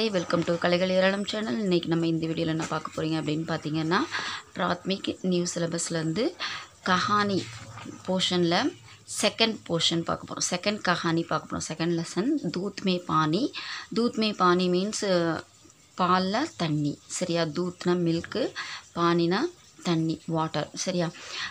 நண்பர்களே welcome to கலைகள் ஏராளம் சேனல் இன்றைக்கி நம்ம இந்த வீடியோவில் என்ன பார்க்க போகிறீங்க அப்படின்னு பார்த்தீங்கன்னா பிராத்மிக் நியூ சிலபஸ்லேருந்து கஹானி போர்ஷனில் செகண்ட் போர்ஷன் பார்க்க போகிறோம் செகண்ட் கஹானி பார்க்க போகிறோம் செகண்ட் லெசன் தூத் மே பானி தூத் மே பானி மீன்ஸ் பாலில் தண்ணி சரியா தூத்னா மில்க்கு பானினா தண்ணி வாட்டர் சரியா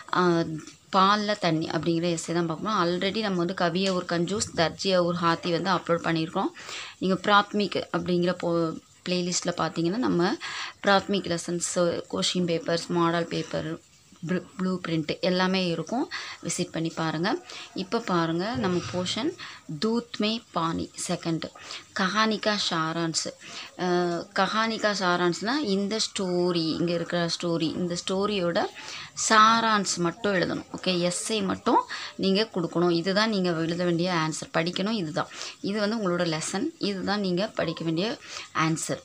பாலில் தண்ணி அப்படிங்கிற எஸ்ஸே தான் பார்க்கணும் ஆல்ரெடி நம்ம வந்து கவிய ஒரு கஞ்சூஸ் தர்ஜியா ஒரு ஹாத்தி வந்து அப்லோட் பண்ணியிருக்கோம் நீங்கள் பிராத்மிக் அப்படிங்கிற போ பிளேலிஸ்ட்டில் பார்த்தீங்கன்னா நம்ம Prathmik lessons question papers model paper blueprint எல்லாமே இருக்கும் விசிட் பண்ணி பாருங்கள் இப்போ பாருங்கள் நம்ம போர்ஷன் தூத் மே பானி செகண்ட் கஹானிகா ஷாரான்ஸ் கஹானிகா ஷாரான்ஸ்னால் இந்த ஸ்டோரி இங்கே இருக்கிற ஸ்டோரி இந்த ஸ்டோரியோட சாரான்ஸ் மட்டும் எழுதணும் ஓகே எஸ்ஐ மட்டும் நீங்கள் கொடுக்கணும் இதுதான் நீங்கள் எழுத வேண்டிய ஆன்சர் படிக்கணும் இதுதான் இது வந்து உங்களோட லெசன் இதுதான் நீங்கள் படிக்க வேண்டிய ஆன்சர்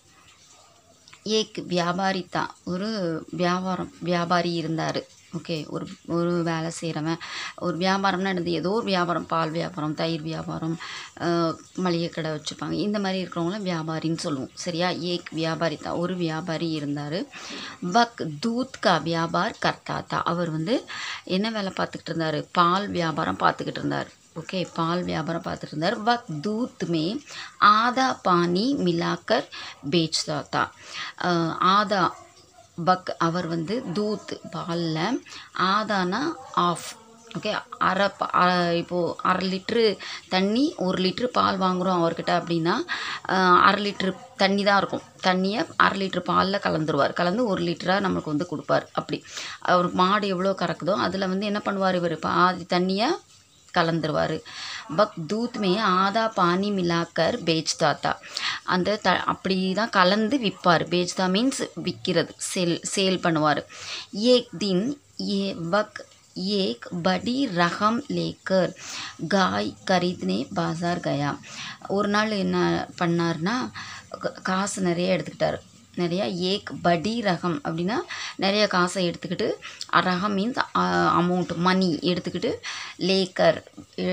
ஏக் வியாபாரி தான் ஒரு வியாபாரம் வியாபாரி இருந்தார் ஓகே ஒரு ஒரு வேலை செய்கிறவன் ஒரு வியாபாரம்னா என்னது ஏதோ ஒரு வியாபாரம் பால் வியாபாரம் தயிர் வியாபாரம் மளிகை கடை வச்சுருப்பாங்க இந்த மாதிரி இருக்கிறவங்கள வியாபாரின்னு சொல்லுவோம் சரியா ஏக் வியாபாரி தான் ஒரு வியாபாரி இருந்தார் வக் தூத் கா வியாபார் கர்த்தாத்தா அவர் வந்து என்ன வேலை பார்த்துக்கிட்டு இருந்தார் பால் வியாபாரம் பார்த்துக்கிட்டு இருந்தார் ओके पाल व्यापार பார்த்துட்டு இருந்தார் वक्त दूध में आधा पानी मिलाकर बेचता था ஆதா பக் அவர் வந்து தூத் பாலில் ஆதானா ஆஃப் ஓகே அரை ப- அரை இப்போது அரை லிட்ரு தண்ணி ஒரு லிட்ரு பால் வாங்குகிறோம் அவர்கிட்ட அப்படின்னா ஆஹ், அரை லிட்ரு தண்ணி தான் இருக்கும் தண்ணியை அரை லிட்ரு பாலில் கலந்துருவார் கலந்து ஒரு லிட்டராக நம்மளுக்கு வந்து கொடுப்பார் அப்படி அவர் மாடு எவ்வளோ கறக்குதோ அதில் வந்து என்ன பண்ணுவார் இவர் பாதி தண்ணியை கலந்துருவார் பக் தூத் மே ஆதா பானி மிலாக்கர் பேச்தா தா அந்த த அப்படி தான் கலந்து விற்பார் பேச்தா மீன்ஸ் விற்கிறது சேல் சேல் பண்ணுவார் ஏக் தின் ஏ வக் एक बड़ी रकम लेकर गाय खरीदने बाजार गया ஒரு நாள் என்ன பண்ணார்னா க- காசு நிறைய எடுத்துக்கிட்டாரு நிறையா ஏக் படி ரகம் அப்படின்னா நிறைய காசை எடுத்துக்கிட்டு அ- ரகம் மீன்ஸ் அமௌண்ட் மணி எடுத்துக்கிட்டு லேக்கர்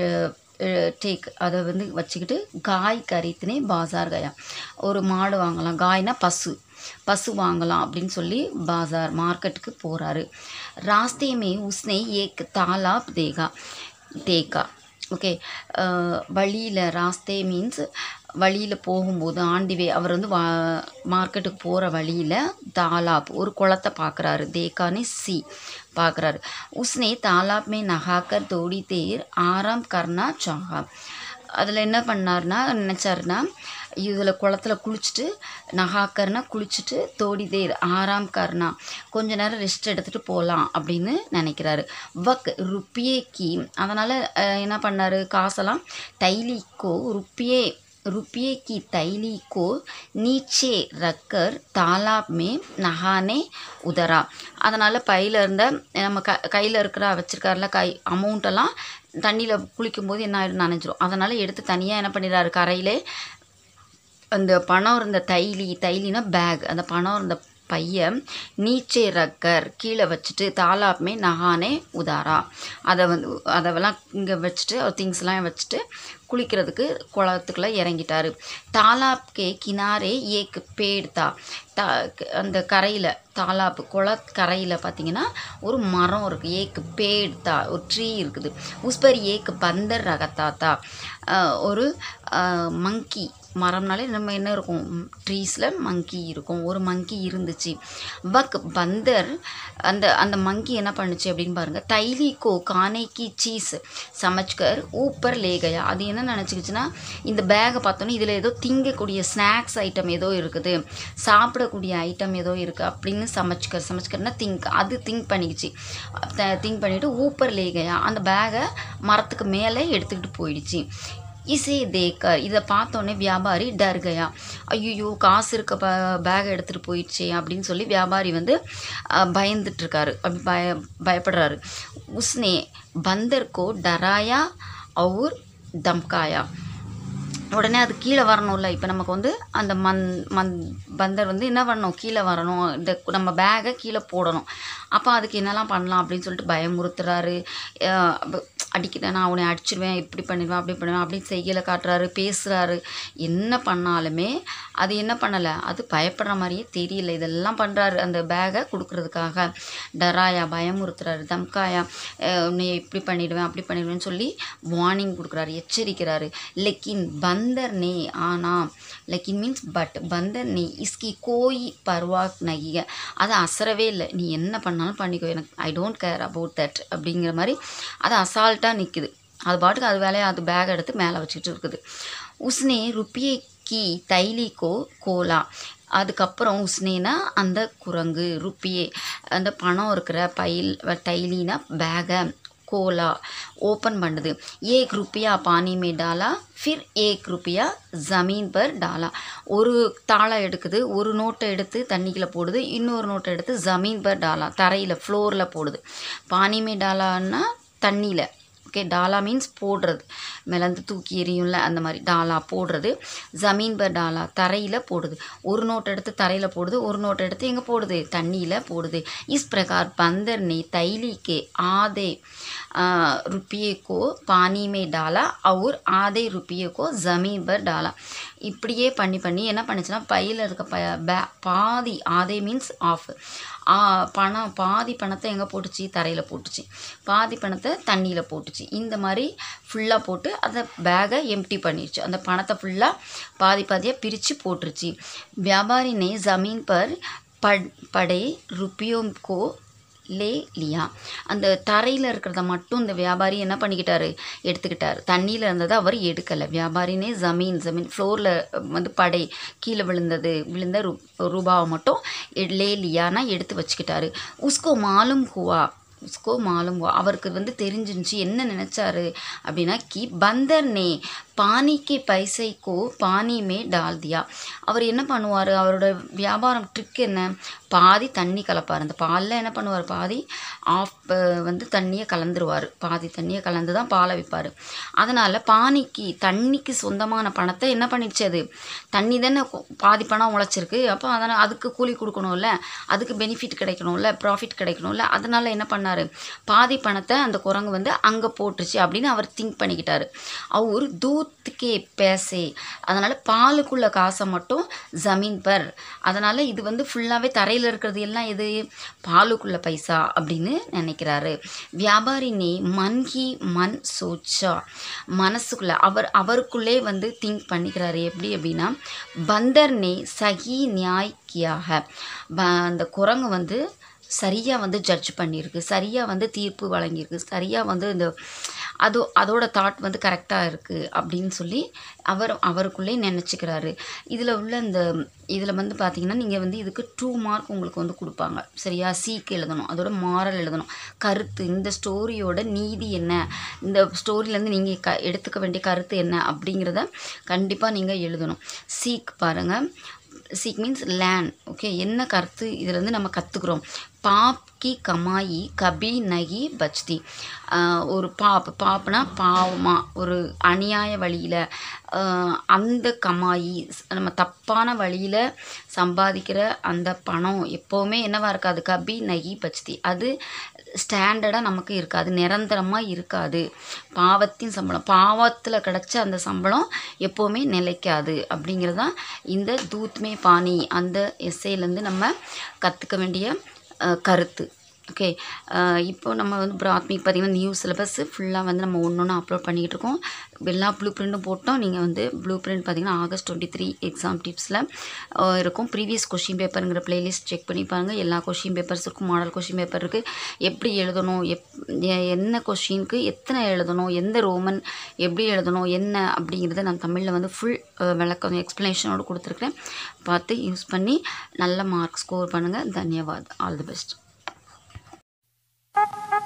டேக் அதை வந்து வச்சுக்கிட்டு காய் கரித்துனே பாசார் கயா ஒரு மாடு வாங்கலாம் காய்னா பசு பசு வாங்கலாம் அப்படின்னு சொல்லி பாசார் மார்க்கெட்டுக்கு போகிறாரு ராஸ்தே மே உஸ்னே ஏக் தாலாப் தேகா தேக்கா ஓகே வழியில் ராஸ்தே மீன்ஸ் வழியில் போகும்போது ஆண்டிவே அவர் வந்து வா மார்க்கெட்டுக்கு போகிற வழியில் தாலாப் ஒரு குளத்தை பார்க்குறாரு தேக்கானே சி பார்க்குறாரு உஸ்னே தாலாப் மே நகாக்கர் தோடி தேர் ஆராம் கர்னா சாஹா அதில் என்ன பண்ணார்னா நினச்சாருன்னா இதில் குளத்துல குளிச்சுட்டு நகாக்கர்னா குளிச்சுட்டு தோடி தேர் ஆறாம் கர்னா கொஞ்ச நேரம் ரெஸ்ட் எடுத்துகிட்டு போகலாம் அப்படின்னு நினைக்கிறாரு வக் ருப்பியேக்கி அதனால் என்ன பண்ணார் காசெல்லாம் தைலிக்கோ ருப்பியே रुपये की तैली को नीचे रखकर तालाब में नहाने उतरा அதனால் பையில் இருந்த நம்ம க கையில் இருக்கிற வச்சிருக்காருல கை அமௌண்ட்டெல்லாம் தண்ணியில் குளிக்கும்போது என்ன ஆயிடும் நனைஞ்சிரும் அதனால் எடுத்து தனியாக என்ன பண்ணிடுறாரு கரையிலே அந்த பணம் இருந்த தைலி தைலினா பேக் அந்த பணம் இருந்த பையன் நீச்சே ரக்கர் கீழே வச்சுட்டு தாலாப்மே நகானே உதாரா அதை வந்து அதெல்லாம் இங்கே வச்சுட்டு திங்ஸ்லாம் வச்சுட்டு குளிக்கிறதுக்கு குளத்துக்குள்ளே இறங்கிட்டாரு தாலாப்கே கினாரே ஏக் பேட் தா தா அந்த கரையில் தாலாப்பு குளக்கரையில் பார்த்தீங்கன்னா ஒரு மரம் இருக்குது ஏக் பேட் தா ஒரு ட்ரீ இருக்குது உஸ்பர் ஏக் பந்தர் ரகத்தாத்தா ஒரு மங்கி மரம்னாலே நம்ம என்ன இருக்கும் ட்ரீஸில் மங்கி இருக்கும் ஒரு மங்கி இருந்துச்சு பக் பந்தர் அந்த அந்த மங்கி என்ன பண்ணுச்சு அப்படின்னு பாருங்கள் தைலிக்கோ கானைக்கு சீஸ் சமைச்சுக்கர் ஊப்பர் லேகையா அது என்ன நினச்சிக்கிச்சுன்னா இந்த பேகை பார்த்தோன்னே இதில் ஏதோ திங்கக்கூடிய ஸ்நாக்ஸ் ஐட்டம் ஏதோ இருக்குது சாப்பிடக்கூடிய ஐட்டம் ஏதோ இருக்குது அப்படின்னு சமைச்சுக்கர் சமைச்சுக்கர்னா திங்க் அது திங்க் பண்ணிக்கிச்சு திங்க் பண்ணிவிட்டு ஊப்பர் லேகையா அந்த பேகை மரத்துக்கு மேலே எடுத்துக்கிட்டு போயிடுச்சு இசே தேக்கர் இதை பார்த்தோன்னே வியாபாரி டர் கயா ஐயோ காசு இருக்க ப பேக் எடுத்துகிட்டு போயிடுச்சே அப்படின்னு சொல்லி வியாபாரி வந்து அஹ், பயந்துட்டு இருக்காரு அப்படி பய பயப்படுறாரு உஸ்னே பந்தர்கோ டராயா அவுர் தம்காயா உடனே அது கீழே வரணும்ல இப்போ நமக்கு வந்து அந்த மண் மண் பந்தர் வந்து என்ன பண்ணணும் கீழே வரணும் இந்த நம்ம பேக்கை கீழே போடணும் அப்போ அதுக்கு என்னெல்லாம் பண்ணலாம் அப்படின்னு சொல்லிட்டு பயமுறுத்துறாரு அஹ் அப்ப அடிக்கிறேன் நான் அவனை அடிச்சிடுவேன் இப்படி பண்ணிடுவேன் அப்படி பண்ணுவேன் அப்படின்னு செய்யலை காட்டுறாரு பேசுகிறாரு என்ன பண்ணாலுமே அது என்ன பண்ணலை அது பயப்படுற மாதிரியே தெரியல இதெல்லாம் பண்ணுறாரு அந்த பேகை கொடுக்கறதுக்காக டராயா பயமுறுத்துறாரு தம்காயா அஹ் உன்னை இப்படி பண்ணிடுவேன் அப்படி பண்ணிடுவேன்னு சொல்லி வார்னிங் கொடுக்குறாரு எச்சரிக்கிறாரு லெக்கின் பந்தர் நே ஆனா லெக்கின் மீன்ஸ் பட் பந்தர் நே இஸ்கி கோய் பர்வாக் நகிக அதை அசரவே இல்லை நீ என்ன பண்ணாலும் பண்ணிக்கோ எனக்கு I don't care about that அப்படிங்கிற மாதிரி அது அசால்ட்டாக நிற்குது அது பாட்டுக்கு அது வேலையை அது பேக் எடுத்து மேலே வச்சுட்டு இருக்குது உஸ்னே ருப்பியே கி தைலிக்கோ கோலா அதுக்கப்புறம் உஸ்னேனா அந்த குரங்கு ருப்பியே அந்த பணம் இருக்கிற பைல் டைலினா பேகை கோலா ஓப்பன் பண்ணுது ஏக் ருப்பியா பானி மே டாலா ஃபிர் ஏக் ருப்பியா ஜமீன் பர் டாலா ஒரு தாளை எடுக்குது ஒரு நோட்டை எடுத்து தண்ணிக்குள்ள போடுது இன்னொரு நோட்டை எடுத்து ஜமீன் பர் டாலா தரையில் ஃப்ளோரில் போடுது பானி மே டாலான்னா தண்ணியில் ஓகே டாலா மீன்ஸ் போடுறது மேலேருந்து தூக்கி எறியும்ல அந்த மாதிரி டாலா போடுறது ஜமீன் பர் டாலா தரையில் போடுது ஒரு நோட் எடுத்து தரையில் போடுது ஒரு நோட் எடுத்து எங்கே போடுது தண்ணியில் போடுது இஸ் பிரகார் பந்தர் ने तैली के आधे आ, रुपये को पानी में डाला और आधे रुपये को ज़मीन पर डाला இப்படியே பண்ணி பண்ணி என்ன பண்ணுச்சுன்னா பையில் இருக்க ப பே பாதி ஆதே மீன்ஸ் ஆஃப் பணம் பாதி பணத்தை எங்கே போட்டுச்சு தரையில் போட்டுச்சு பாதி பணத்தை தண்ணியில் போட்டுச்சு இந்த மாதிரி ஃபுல்லாக போட்டு அந்த பேகை எம்டி பண்ணிடுச்சு அந்த பணத்தை ஃபுல்லாக பாதி பாதியாக பிரித்து போட்டுருச்சு வியாபாரி ने ज़मीन पर पड़ पड़े रुपयों को லே லியா அந்த தரையில் இருக்கிறத மட்டும் இந்த வியாபாரி என்ன பண்ணிக்கிட்டாரு எடுத்துக்கிட்டாரு தண்ணியில் இருந்ததை அவர் எடுக்கலை வியாபாரினே ஜமீன் ஜமீன் ஃப்ளோரில் வந்து படை கீழே விழுந்தது விழுந்த ரூ ரூபாவை மட்டும் எ- லே லியானா எடுத்து வச்சுக்கிட்டாரு உஸ்கோ மாலும் ஹுவா உஸ்கோ மாலும் ஹுவா அவருக்கு வந்து தெரிஞ்சிருந்துச்சு என்ன நினச்சாரு அப்படின்னா கி பந்தர் நே பானிக்கு பைசைக்கோ பானி மே டால் தியா அவர் என்ன பண்ணுவார் அவரோட வியாபாரம் ட்ரிக் என்ன பாதி தண்ணி கலப்பார் அந்த பாலில் என்ன பண்ணுவார் பாதி ஆஃப் வந்து தண்ணியை கலந்துருவார் பாதி தண்ணியை கலந்து தான் பாலை விற்பார் அதனால் பானிக்கு தண்ணிக்கு சொந்தமான பணத்தை என்ன பண்ணிடுச்சு அது தண்ணி தானே கொ- பாதி பணம் உழைச்சிருக்கு அப்போ அதனால் அதுக்கு கூலி கொடுக்கணும்ல அதுக்கு பெனிஃபிட் கிடைக்கணும்ல ப்ராஃபிட் கிடைக்கணும்ல அதனால் என்ன பண்ணார் பாதி பணத்தை அந்த குரங்கு வந்து அங்கே போட்டுருச்சு அப்படின்னு அவர் திங்க் பண்ணிக்கிட்டாரு அவர் தூத்துக்கே பேசே அதனால் பாலுக்குள்ள காசை மட்டும் ஜமீன் பர் அதனால் இது வந்து ஃபுல்லாகவே தரையில் இருக்கிறது எல்லாம் எது பாலுக்குள்ள பைசா அப்படின்னு நினைக்கிறாரு வியாபாரி நே மன்ஹி மன் சோச்சா மனசுக்குள்ள அவர் அவருக்குள்ளே வந்து திங்க் பண்ணிக்கிறாரு எப்படி அப்படின்னா பந்தர் நே சகி நியாய் கியாக ப- அந்த குரங்கு வந்து சரியாக வந்து ஜட்ஜ் பண்ணியிருக்கு சரியாக வந்து தீர்ப்பு வழங்கியிருக்கு சரியாக வந்து இந்த அது அதோட தாட் வந்து கரெக்டாக இருக்குது அப்படின்னு சொல்லி அவர் அவருக்குள்ளே நினச்சிக்கிறாரு இதில் உள்ள இந்த இதில் வந்து பார்த்தீங்கன்னா நீங்கள் வந்து இதுக்கு டூ மார்க் உங்களுக்கு வந்து கொடுப்பாங்க சரியா சீக்கு எழுதணும் அதோட மாரல் எழுதணும் கருத்து இந்த ஸ்டோரியோட நீதி என்ன இந்த ஸ்டோரியிலேருந்து நீங்கள் க எடுத்துக்க வேண்டிய கருத்து என்ன அப்படிங்கிறத கண்டிப்பாக நீங்கள் எழுதணும் சீக் பாருங்கள் சீக் மீன்ஸ் லேன் ஓகே என்ன கருத்து இதுலேருந்து நம்ம கற்றுக்குறோம் பாப் கி கமாயி கபி நகி பச்தி ஆஹ் ஒரு பாப் பாப்னா பாவமா ஒரு அநியாய வழியில் அந்த கமாயி நம்ம தப்பான வழியில் சம்பாதிக்கிற அந்த பணம் எப்போவுமே என்னவா இருக்காது கபி நகி பச்தி அது ஸ்டாண்டர்டாக நமக்கு இருக்காது நிரந்தரமாக இருக்காது பாவத்தின் சம்பளம் பாவத்தில் கிடைச்ச அந்த சம்பளம் எப்போவுமே நிலைக்காது அப்படிங்கிறது தான் இந்த தூத்மே பாணி அந்த எஸ்ஏலேருந்து நம்ம கற்றுக்க வேண்டிய அஹ், கருத்து ஓகே இப்போ நம்ம வந்து பிராத்மிக் பார்த்திங்கன்னா நியூ சிலபஸ் ஃபுல்லாக வந்து நம்ம ஒன்று ஒன்று அப்லோட் பண்ணிக்கிட்டு இருக்கோம் எல்லா ப்ளூ பிரிண்ட்டும் போட்டோம் நீங்கள் வந்து ப்ளூ பிரிண்ட் பார்த்தீங்கன்னா ஆகஸ்ட் டுவெண்ட்டி த்ரீ எக்ஸாம் டிப்ஸில் இருக்கும் ப்ரீவியஸ் கொஷின் பேப்பருங்கிற பிளேலிஸ்ட் செக் பண்ணி பாருங்க எல்லா கொஷின் பேப்பர்ஸ் இருக்கும் மாடல் கொஷின் பேப்பர் இருக்குது எப்படி எழுதணும் எப் எ- என்ன கொஷினுக்கு எத்தனை எழுதணும் எந்த ரோமன் எப்படி எழுதணும் என்ன அப்படிங்கிறத நான் தமிழில் வந்து ஃபுல் விளக்கம் எக்ஸ்ப்ளனேஷனோடு கொடுத்துருக்கேன் பார்த்து யூஸ் பண்ணி நல்ல மார்க் ஸ்கோர் பண்ணுங்கள் தன்யவாத் ஆல் தி பெஸ்ட்